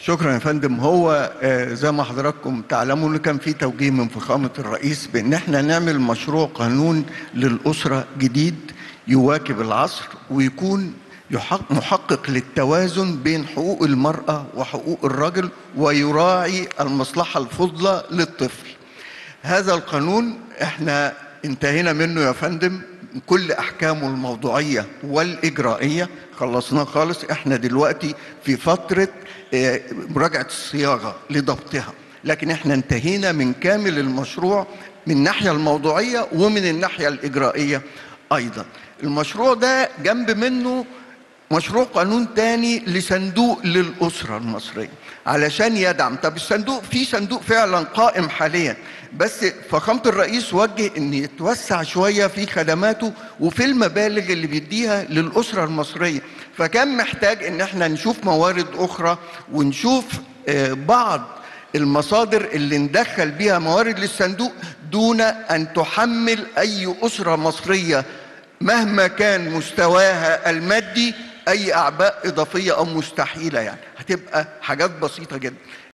شكرا يا فندم هو آه، زي ما حضراتكم تعلمون إن كان في توجيه من فخامة الرئيس بأن احنا نعمل مشروع قانون للأسرة جديد يواكب العصر ويكون يحق- محقق للتوازن بين حقوق المرأة وحقوق الرجل ويراعي المصلحة الفضلى للطفل هذا القانون احنا انتهينا منه يا فندم كل احكامه الموضوعيه والاجرائيه خلصناه خالص احنا دلوقتي في فتره اه، مراجعه الصياغه لضبطها لكن احنا انتهينا من كامل المشروع من الناحيه الموضوعيه ومن الناحيه الاجرائيه ايضا المشروع ده جنب منه مشروع قانون تاني لصندوق للأسرة المصرية علشان يدعم طب الصندوق في صندوق فعلا قائم حاليا بس فخامة الرئيس وجه ان يتوسع شوية في خدماته وفي المبالغ اللي بيديها للأسرة المصرية فكان محتاج ان احنا نشوف موارد أخرى ونشوف آه، بعض المصادر اللي ندخل بيها موارد للصندوق دون أن تحمل أي أسرة مصرية مهما كان مستواها المادي اي اعباء اضافيه او مستحيله يعني هتبقى حاجات بسيطه جدا